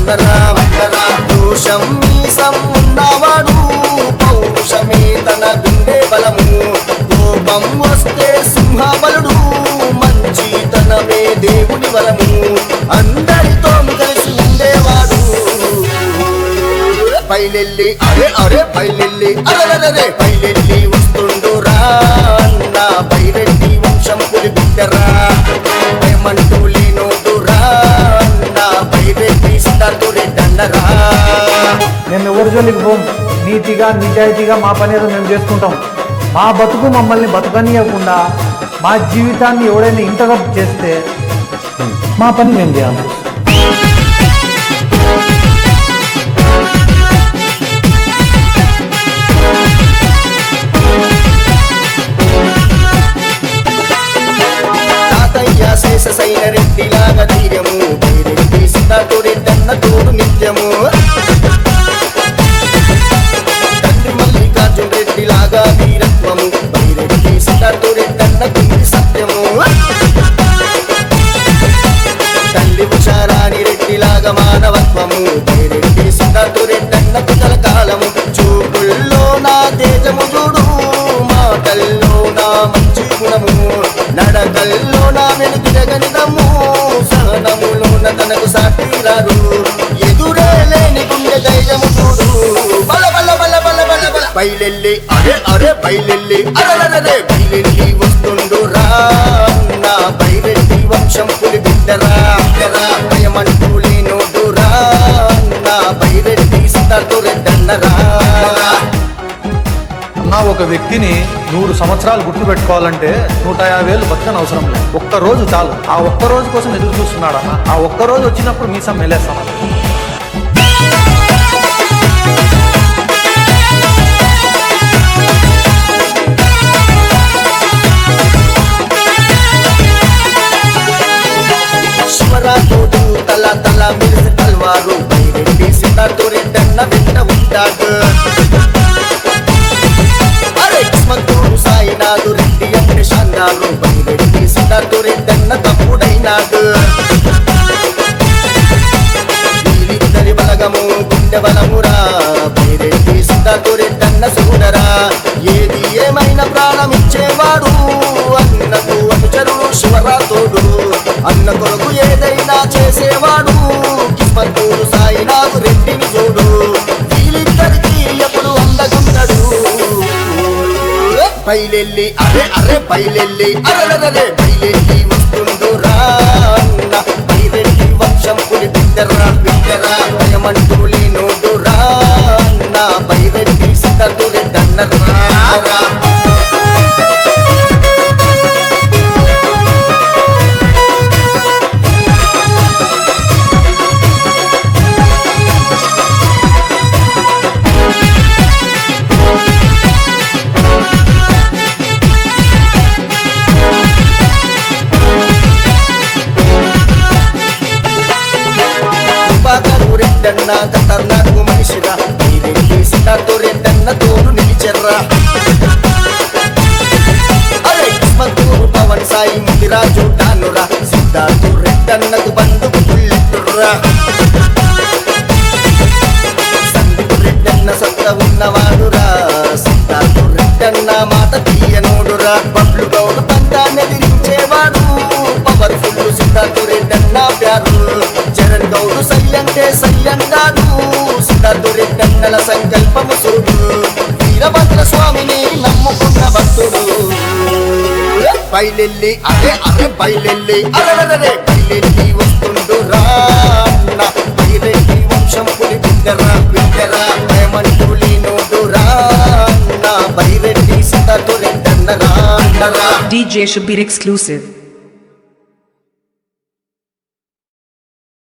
వందరా వందరా దోషం మీసం ఉన్నవాడు పౌరుషమే తన గుండె బలము కోపం వస్తే సింహబలుడు మంచితనమే దేవుని వరము అందరితో కలిసి ఉండేవాడు పైలెల్లి అరే అరే పైలెల్లి అరే పైలెల్లి వస్తుండు రా అన్న పైరెడ్డి వంశం పులి బిడ్డరా ఏమంటూ లేనోడు రా అన్న పైరెడ్డి సిద్ధార్థు రెడ్డి అన్నరా మేము ఎవరి జోలికి పోం నీతిగా నిజాయితీగా మా పని ఏదో మేము చేసుకుంటాం మా బతుకు మమ్మల్ని బతకనీయకుండా మా జీవితాన్ని ఎవడైనా ఇంటరప్ట్ చేస్తే మా పని మేము చేయాలి తాతయ్య శేష సైన రెడ్డి లాగా ధీర్యము పైరెడ్డి సిద్ధార్థు రెడ్డి అన్న తోడు నిత్యము తండ్రి మల్లికార్జున రెడ్డి లాగా వీరత్వము పైరెడ్డి సిద్ధార్థు రెడ్డి అన్న కుంది సత్యము తల్లి ఉషారాణి రెడ్డి లాగా మానవత్వము పైరెడ్డి సిద్ధార్థు రెడ్డి అన్న కుతల కాలము చూపుల్లో నా తేజము చూడు మాటల్లో నా మంచి గుణము నడకల్లో నా వెనుక గణితము సహనములోన తనకు సాటి రాదు ఎదురే లేని గుండె ధైర్యము చూడు బల బల బల బల బల బల పైలెల్లి అరే అరే పైలెల్లి అరే పైలెల్లి వస్తుండు రా నా పైరెడ్డి వంశం పులి బిడ్డరా బిడ్డరా భయమంటూ లేనోడు రా నా పైరెడ్డి సిద్ధార్థు రెడ్డన్నరా అన్న ఒక వ్యక్తిని నూరు సంవత్సరాలు గుర్తు పెట్టుకోవాలంటే నూట యాభై వేలు బతకని అవసరం లేదు ఒక్క రోజు చాలు ఆ ఒక్క రోజు కోసం ఎదురు చూస్తున్నాడు అన్న ఆ ఒక్క రోజు వచ్చినప్పుడు మీసం మెలేస్తాం శివరాజోడు తల తల మెరిసి తల్వారు పైరెడ్డి సిద్ధార్థు రెడ్డన్న వెంట ఉంటాడు అరే కిస్మత్తూరు సాయినాథు రెడ్డి అంటే షాన్నారు పైరెడ్డి సిద్ధార్థు రెడ్డన్న తమ్ముడైనాడు వీరిద్దరి బలగము గుండె బలమురా పైరెడ్డి సిద్ధార్థు రెడ్డన్న సోదరా ఏది ఏమైనా ప్రాణం ఇచ్చేవాడు అన్నకు అనుచరుడు శివరాతోడు అన్న కొరకు ఏదైనా చేసేవాడు కిస్మత్తూరు సాయినాథు రెడ్డిని చూడు వీళ్ళిద్దరికి ఎప్పుడు అందగున్నాడు పైలెల్లి అరే అరే పైలెల్లి అరే పైలెల్లి వస్తుండు రా అన్న పైరెడ్డి వంశం పులి బిడ్డరా బిడ్డరా భయమంటూ లేనోడు రా అన్న పైరెడ్డి సిద్ధు రెడ్డన్నరా ప్రభాకరు రెడ్డన్న ఖతర్నాకు మనిషిరా పైరెడ్డి సిద్ధార్థు రెడ్డన్న తోడు నిలిచెర్రా అరే కిస్మత్తూరు పవన్ సాయి ముదిరాజు టానురా సిద్ధార్థు రెడ్డన్నకు బంధుకు పుల్లెట్టుర్రా సందీప్ రెడ్డన్న సొంత ఉన్నవాడురా సిద్ధార్థు రెడ్డన్న మాట తీయనోడురా బబ్లు గౌడు పంతాన్ని ఎదిరించేవాడు పవర్ఫుల్ సిద్ధార్థు రెడ్డన్న ప్యారు చరణ్ గౌడు సై అంటే సై అన్నాడు సిద్ధార్థు రెడ్డన్నల సంకల్పము చూడు వీరభద్ర స్వామిని నమ్ముకున్న భక్తుడు పైలెల్లి అరే అరే పైలెల్లి అరే పైలెల్లి వస్తుండు రా అన్న పైరెడ్డి వంశం పులి బిడ్డరా బిడ్డరా భయమంటూ లేనోడు రా అన్న పైరెడ్డి సిద్ధార్థు రెడ్డన్నరా అన్నరా DJ Shabir exclusive.